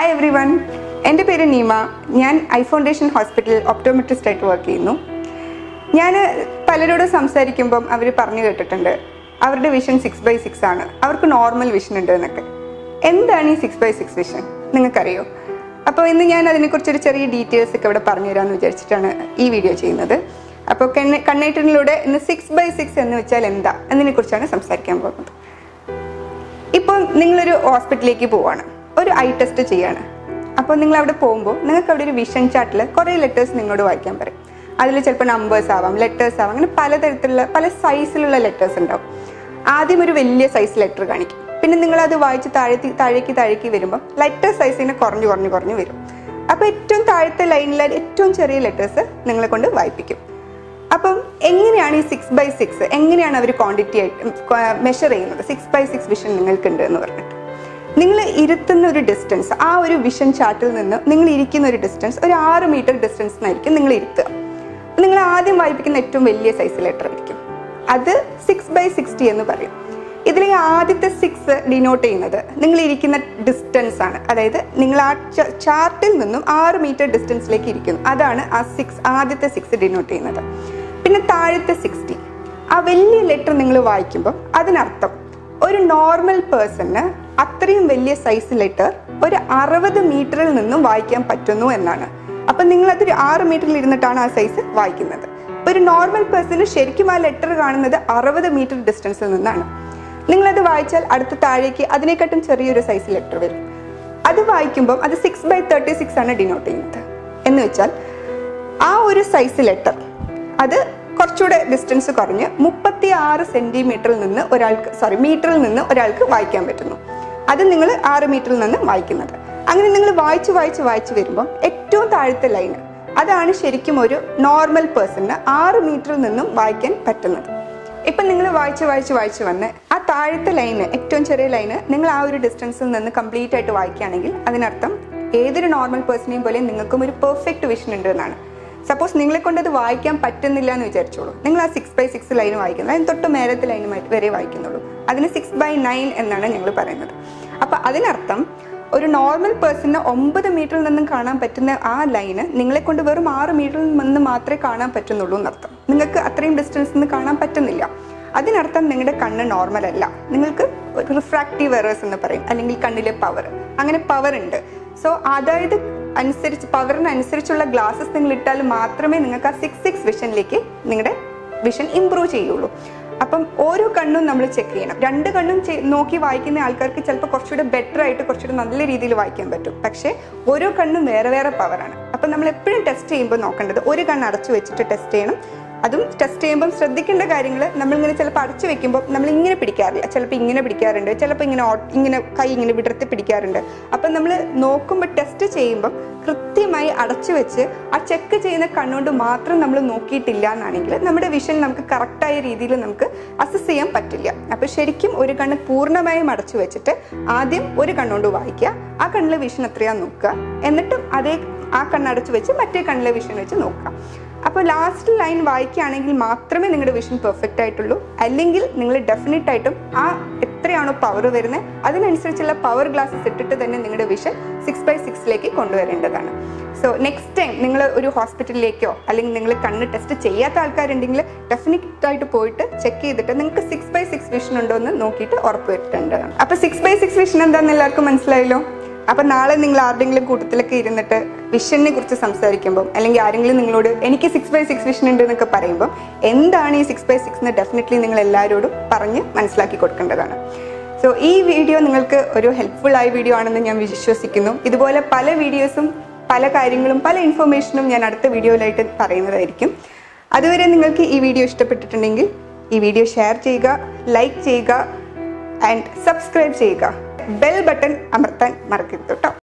hi every one എൻ്റെ പേര് നീമ ഞാൻ ഐ ഫൗണ്ടേഷൻ ഹോസ്പിറ്റലിൽ ഒപ്റ്റോമെട്രിസ്റ്റ് ആയിട്ട് വർക്ക് ചെയ്യുന്നു ഞാൻ പലരോടും സംസാരിക്കുമ്പം അവർ പറഞ്ഞു കേട്ടിട്ടുണ്ട് അവരുടെ വിഷൻ സിക്സ് ബൈ സിക്സ് ആണ് അവർക്ക് നോർമൽ വിഷൻ ഉണ്ട് എന്നൊക്കെ എന്താണ് ഈ സിക്സ് ബൈ സിക്സ് വിഷൻ നിങ്ങൾക്കറിയോ അപ്പോൾ ഇന്ന് ഞാൻ അതിനെക്കുറിച്ചൊരു ചെറിയ ഡീറ്റെയിൽസ് ഒക്കെ ഇവിടെ പറഞ്ഞു തരാമെന്ന് വിചാരിച്ചിട്ടാണ് ഈ വീഡിയോ ചെയ്യുന്നത് അപ്പോൾ കണ്ണ കണ്ണേറ്റനിലൂടെ ഇന്ന് സിക്സ് ബൈ സിക്സ് എന്ന് വെച്ചാൽ എന്താ എന്നതിനെക്കുറിച്ചാണ് സംസാരിക്കാൻ പോകുന്നത് ഇപ്പോൾ നിങ്ങളൊരു ഹോസ്പിറ്റലിലേക്ക് പോവാണ് ഒരു ഐ ടെസ്റ്റ് ചെയ്യാണ് അപ്പോൾ നിങ്ങൾ അവിടെ പോകുമ്പോൾ നിങ്ങൾക്ക് അവിടെ ഒരു വിഷൻ ചാർട്ടിൽ കുറേ ലെറ്റേഴ്സ് നിങ്ങളോട് വായിക്കാൻ പറയും അതിൽ ചിലപ്പോൾ നമ്പേഴ്സ് ആവാം ലെറ്റേഴ്സ് ആവാം അങ്ങനെ പലതരത്തിലുള്ള പല സൈസിലുള്ള ലെറ്റേഴ്സ് ഉണ്ടാവും ആദ്യം ഒരു വലിയ സൈസ് ലെറ്റർ കാണിക്കും പിന്നെ നിങ്ങൾ അത് വായിച്ച് താഴേക്ക് താഴേക്ക് താഴേക്ക് വരുമ്പോൾ ലെറ്റർ സൈസ് ഇങ്ങനെ കുറഞ്ഞു കുറഞ്ഞു കുറഞ്ഞു വരും അപ്പോൾ ഏറ്റവും താഴത്തെ ലൈനിലെ ഏറ്റവും ചെറിയ ലെറ്റേഴ്സ് നിങ്ങളെ കൊണ്ട് വായിപ്പിക്കും അപ്പം എങ്ങനെയാണ് ഈ സിക്സ് ബൈ സിക്സ് എങ്ങനെയാണ് അവർ ക്വാണ്ടിറ്റി ആയിട്ട് മെഷർ ചെയ്യുന്നത് സിക്സ് ബൈ സിക്സ് വിഷൻ നിങ്ങൾക്കുണ്ട് എന്ന് പറഞ്ഞിട്ട് നിങ്ങൾ ഇരുത്തുന്ന ഒരു ഡിസ്റ്റൻസ് ആ ഒരു വിഷൻ ചാർട്ടിൽ നിന്ന് നിങ്ങൾ ഇരിക്കുന്ന ഒരു ഡിസ്റ്റൻസ് ഒരു ആറ് മീറ്റർ ഡിസ്റ്റൻസിനായിരിക്കും നിങ്ങൾ ഇരുത്തുക നിങ്ങൾ ആദ്യം വായിപ്പിക്കുന്ന ഏറ്റവും വലിയ സൈസ് ലെറ്റർ ആയിരിക്കും അത് സിക്സ് ബൈ സിക്സ്റ്റി എന്ന് പറയും ഇതിൽ ഈ ആദ്യത്തെ സിക്സ് ഡിനോട്ട് ചെയ്യുന്നത് നിങ്ങൾ ഇരിക്കുന്ന ഡിസ്റ്റൻസ് ആണ് അതായത് നിങ്ങൾ ആ ചാർട്ടിൽ നിന്നും ആറ് മീറ്റർ ഡിസ്റ്റൻസിലേക്ക് ഇരിക്കുന്നു അതാണ് ആ സിക്സ് ആദ്യത്തെ സിക്സ് ഡിനോട്ട് ചെയ്യുന്നത് പിന്നെ താഴത്തെ സിക്സ്റ്റി ആ വലിയ ലെറ്റർ നിങ്ങൾ വായിക്കുമ്പോൾ അതിനർത്ഥം ഒരു നോർമൽ പേഴ്സണ് അത്രയും വലിയ സൈസ് ലെറ്റർ ഒരു അറുപത് മീറ്ററിൽ നിന്നും വായിക്കാൻ പറ്റുന്നു എന്നാണ് അപ്പം നിങ്ങൾ അതൊരു ആറ് മീറ്ററിൽ ഇരുന്നിട്ടാണ് ആ സൈസ് വായിക്കുന്നത് ഒരു നോർമൽ പേഴ്സണ് ശരിക്കും ആ ലെറ്റർ കാണുന്നത് അറുപത് മീറ്റർ ഡിസ്റ്റൻസിൽ നിന്നാണ് നിങ്ങളത് വായിച്ചാൽ അടുത്ത താഴേക്ക് അതിനെക്കാട്ടും ചെറിയൊരു സൈസ് ലെറ്റർ വരും അത് വായിക്കുമ്പോൾ അത് സിക്സ് ബൈ തേർട്ടി സിക്സ് ആണ് ഡിനോട്ട് ചെയ്യുന്നത് എന്ന് വെച്ചാൽ ആ ഒരു സൈസ് ലെറ്റർ അത് കുറച്ചുകൂടെ ഡിസ്റ്റൻസ് കുറഞ്ഞ് മുപ്പത്തി ആറ് സെന്റിമീറ്ററിൽ നിന്ന് ഒരാൾക്ക് സോറി മീറ്ററിൽ നിന്ന് ഒരാൾക്ക് വായിക്കാൻ പറ്റുന്നു അത് നിങ്ങൾ ആറ് മീറ്ററിൽ നിന്ന് വായിക്കുന്നത് അങ്ങനെ നിങ്ങൾ വായിച്ച് വായിച്ച് വായിച്ച് വരുമ്പോൾ ഏറ്റവും താഴത്തെ ലൈന് അതാണ് ശരിക്കും ഒരു നോർമൽ പേഴ്സണിന് ആറ് മീറ്ററിൽ നിന്നും വായിക്കാൻ പറ്റുന്നത് ഇപ്പം നിങ്ങൾ വായിച്ച് വായിച്ച് വായിച്ച് വന്ന് ആ താഴത്തെ ലൈന് ഏറ്റവും ചെറിയ ലൈന് നിങ്ങൾ ആ ഒരു ഡിസ്റ്റൻസിൽ നിന്ന് കംപ്ലീറ്റ് ആയിട്ട് വായിക്കുകയാണെങ്കിൽ അതിനർത്ഥം ഏതൊരു നോർമൽ പേഴ്സണെയും പോലെ നിങ്ങൾക്കും ഒരു പെർഫെക്റ്റ് വിഷൻ ഉണ്ട് എന്നാണ് സപ്പോസ് നിങ്ങളെ കൊണ്ട് അത് വായിക്കാൻ പറ്റുന്നില്ല എന്ന് വിചാരിച്ചോളൂ നിങ്ങൾ ആ സിക്സ് ബൈ സിക്സ് ലൈൻ വായിക്കുന്നത് അതിന് തൊട്ട് മേലത്തെ ലൈൻ വരെ വായിക്കുന്നുള്ളൂ അതിന് സിക്സ് ബൈ നയൻ എന്നാണ് ഞങ്ങൾ പറയുന്നത് അപ്പം അതിനർത്ഥം ഒരു നോർമൽ പേഴ്സണിന് ഒമ്പത് മീറ്ററിൽ നിന്നും കാണാൻ പറ്റുന്ന ആ ലൈന് നിങ്ങളെ കൊണ്ട് വെറും ആറ് മീറ്ററിൽ നിന്ന് മാത്രമേ കാണാൻ പറ്റുന്നുള്ളൂ എന്നർത്ഥം നിങ്ങൾക്ക് അത്രയും ഡിസ്റ്റൻസിൽ നിന്ന് കാണാൻ പറ്റുന്നില്ല അതിനർത്ഥം നിങ്ങളുടെ കണ്ണ് നോർമൽ അല്ല നിങ്ങൾക്ക് റിഫ്രാക്റ്റീവ് എറേഴ്സ് എന്ന് പറയും അല്ലെങ്കിൽ കണ്ണിലെ പവർ അങ്ങനെ പവർ ഉണ്ട് സോ അതായത് അനുസരിച്ച് പവറിനനുസരിച്ചുള്ള ഗ്ലാസസ് നിങ്ങൾ ഇട്ടാൽ മാത്രമേ നിങ്ങൾക്ക് ആ സിക്സ് സിക്സ് വിഷനിലേക്ക് നിങ്ങളുടെ വിഷൻ ഇമ്പ്രൂവ് ചെയ്യുള്ളൂ അപ്പം ഓരോ കണ്ണും നമ്മൾ ചെക്ക് ചെയ്യണം രണ്ട് കണ്ണും ചെ- നോക്കി വായിക്കുന്ന ആൾക്കാർക്ക് ചിലപ്പോൾ കുറച്ചുകൂടെ ബെറ്റർ ആയിട്ട് കുറച്ചുകൂടെ നല്ല രീതിയിൽ വായിക്കാൻ പറ്റും പക്ഷേ ഓരോ കണ്ണും വേറെ വേറെ പവറാണ് അപ്പം നമ്മൾ എപ്പോഴും ടെസ്റ്റ് ചെയ്യുമ്പോൾ നോക്കേണ്ടത് ഒരു കണ്ണ് അടച്ചു വെച്ചിട്ട് ടെസ്റ്റ് ചെയ്യണം അതും ടെസ്റ്റ് ചെയ്യുമ്പം ശ്രദ്ധിക്കേണ്ട കാര്യങ്ങൾ നമ്മളിങ്ങനെ ചിലപ്പോൾ അടച്ചു വെക്കുമ്പോൾ നമ്മൾ ഇങ്ങനെ പിടിക്കാറില്ല ചിലപ്പോൾ ഇങ്ങനെ പിടിക്കാറുണ്ട് ചിലപ്പോൾ ഇങ്ങനെ ഓ- ഇങ്ങനെ കൈ ഇങ്ങനെ വിടർത്തി പിടിക്കാറുണ്ട് അപ്പം നമ്മൾ നോക്കുമ്പോൾ ടെസ്റ്റ് ചെയ്യുമ്പം കൃത്യമായി അടച്ചു വെച്ച് ആ ചെക്ക് ചെയ്യുന്ന കണ്ണുകൊണ്ട് മാത്രം നമ്മൾ നോക്കിയിട്ടില്ല എന്നാണെങ്കിൽ നമ്മുടെ വിഷൻ നമുക്ക് കറക്റ്റായ രീതിയിൽ നമുക്ക് അസസ് ചെയ്യാൻ പറ്റില്ല അപ്പോൾ ശരിക്കും ഒരു കണ്ണ് പൂർണ്ണമായും അടച്ചു വെച്ചിട്ട് ആദ്യം ഒരു കണ്ണുകൊണ്ട് വായിക്കുക ആ കണ്ണിലെ വിഷൻ എത്രയാന്ന് നോക്കുക എന്നിട്ടും അതേ ആ കണ്ണടച്ച് വെച്ച് മറ്റേ കണ്ണിലെ വിഷൻ വെച്ച് നോക്കുക അപ്പോൾ ലാസ്റ്റ് ലൈൻ വായിക്കുകയാണെങ്കിൽ മാത്രമേ നിങ്ങളുടെ വിഷൻ പെർഫെക്റ്റ് ആയിട്ടുള്ളൂ അല്ലെങ്കിൽ നിങ്ങൾ ഡെഫിനറ്റ് ആയിട്ടും ആ എത്രയാണോ പവർ വരുന്നത് അതിനനുസരിച്ചുള്ള പവർ ഗ്ലാസ്സസ് ഇട്ടിട്ട് തന്നെ നിങ്ങളുടെ വിഷൻ സിക്സ് ബൈ സിക്സിലേക്ക് കൊണ്ടുവരേണ്ടതാണ് സോ നെക്സ്റ്റ് ടൈം നിങ്ങൾ ഒരു ഹോസ്പിറ്റലിലേക്കോ അല്ലെങ്കിൽ നിങ്ങൾ കണ്ണ് ടെസ്റ്റ് ചെയ്യാത്ത ആൾക്കാരുണ്ടെങ്കിൽ ഡെഫിനറ്റ് ആയിട്ട് പോയിട്ട് ചെക്ക് ചെയ്തിട്ട് നിങ്ങൾക്ക് സിക്സ് ബൈ സിക്സ് വിഷൻ ഉണ്ടോ എന്ന് നോക്കിയിട്ട് ഉറപ്പ് വരുത്തേണ്ടതാണ് അപ്പോൾ സിക്സ് ബൈ സിക്സ് വിഷൻ എന്താണെന്ന് എല്ലാവർക്കും മനസ്സിലായല്ലോ അപ്പൊ നാളെ നിങ്ങൾ ആരുടെങ്കിലും കൂട്ടത്തിലൊക്കെ ഇരുന്നിട്ട് വിഷനെ കുറിച്ച് സംസാരിക്കുമ്പോൾ അല്ലെങ്കിൽ ആരെങ്കിലും നിങ്ങളോട് എനിക്ക് സിക്സ് ബൈ സിക്സ് വിഷൻ ഉണ്ട് എന്നൊക്കെ പറയുമ്പോൾ എന്താണ് ഈ സിക്സ് ബൈ സിക്സ് എന്ന് ഡെഫിനറ്റ്ലി നിങ്ങൾ എല്ലാവരോടും പറഞ്ഞ് മനസ്സിലാക്കി കൊടുക്കേണ്ടതാണ് സോ ഈ വീഡിയോ നിങ്ങൾക്ക് ഒരു ഹെൽപ്ഫുൾ ആയ വീഡിയോ ആണെന്ന് ഞാൻ വിശ്വസിക്കുന്നു ഇതുപോലെ പല വീഡിയോസും പല കാര്യങ്ങളും പല ഇൻഫർമേഷനും ഞാൻ അടുത്ത വീഡിയോയിലായിട്ട് പറയുന്നതായിരിക്കും അതുവരെ നിങ്ങൾക്ക് ഈ വീഡിയോ ഇഷ്ടപ്പെട്ടിട്ടുണ്ടെങ്കിൽ ഈ വീഡിയോ ഷെയർ ചെയ്യുക ലൈക്ക് ചെയ്യുക ആൻഡ് സബ്സ്ക്രൈബ് ചെയ്യുക ബെൽ ബട്ടൺ അമർത്താൻ മറക്കരുത് കേട്ടോ